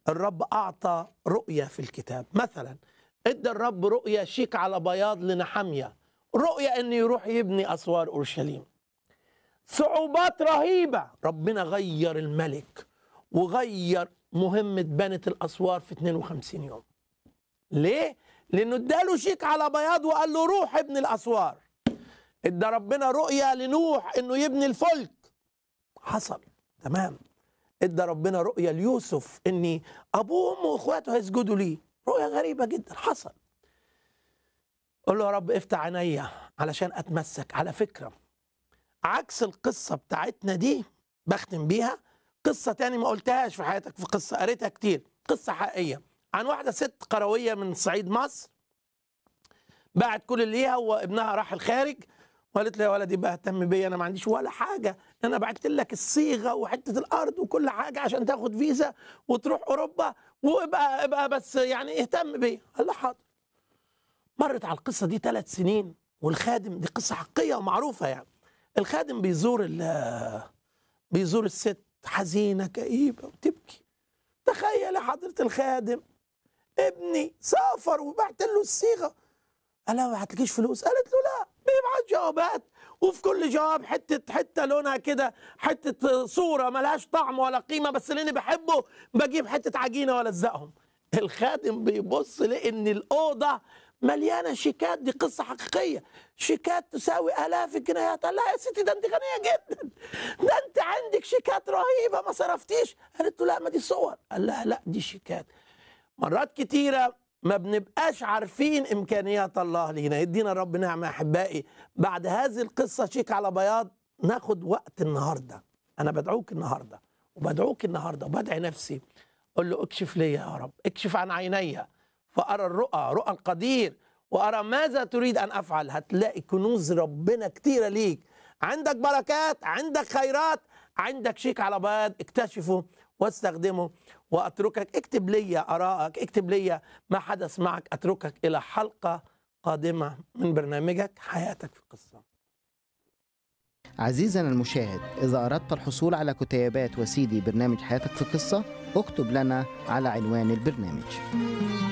الرب أعطى رؤية في الكتاب مثلا ادى الرب رؤية شيك على بياض لنحمية رؤية أن يروح يبني أسوار أورشليم صعوبات رهيبة ربنا غير الملك وغير مهمة بنة الأسوار في 52 يوم ليه؟ لأنه اداله شيك على بياض وقال له روح ابني الأسوار ادى ربنا رؤية لنوح انه يبني الفلك حصل تمام ادى ربنا رؤية ليوسف ان ابوه وامه واخواته هيسجدوا ليه رؤية غريبة جدا حصل قول له يا رب افتح عينيا علشان اتمسك على فكرة عكس القصة بتاعتنا دي بختم بيها قصة تاني ما قلتهاش في حياتك في قصة قريتها كتير قصة حقيقية عن واحدة ست قروية من صعيد مصر باعت كل اللي ليها وابنها راح الخارج وقالت لي يا ولدي بقى اهتم بيا انا ما عنديش ولا حاجه انا بعت لك الصيغه وحته الارض وكل حاجه عشان تاخد فيزا وتروح اوروبا وابقى ابقى بس يعني اهتم بيا قال له حاضر مرت على القصه دي ثلاث سنين والخادم دي قصه حقيقيه ومعروفه يعني الخادم بيزور بيزور الست حزينه كئيبه وتبكي تخيل يا حضره الخادم ابني سافر وبعت له الصيغه قال لها ما بعتلكيش فلوس قالت له لا بيبعت جوابات وفي كل جواب حته حته لونها كده حته صوره ملهاش طعم ولا قيمه بس لاني بحبه بجيب حته عجينه والزقهم الخادم بيبص لان الاوضه مليانه شيكات دي قصه حقيقيه شيكات تساوي الاف الجنيهات قال لها يا ستي ده انت غنيه جدا ده انت عندك شيكات رهيبه ما صرفتيش قالت له لا ما دي صور قال لها لا دي شيكات مرات كتيره ما بنبقاش عارفين امكانيات الله لينا يدينا رب نعمه احبائي بعد هذه القصه شيك على بياض ناخد وقت النهارده انا بدعوك النهارده وبدعوك النهارده وبدعي نفسي قول له اكشف لي يا رب اكشف عن عيني فارى الرؤى رؤى القدير وارى ماذا تريد ان افعل هتلاقي كنوز ربنا كتيره ليك عندك بركات عندك خيرات عندك شيك على بياض اكتشفه واستخدمه واتركك اكتب لي ارائك اكتب لي ما حدث معك اتركك الى حلقه قادمه من برنامجك حياتك في قصه عزيزنا المشاهد إذا أردت الحصول على كتيبات وسيدي برنامج حياتك في قصة اكتب لنا على عنوان البرنامج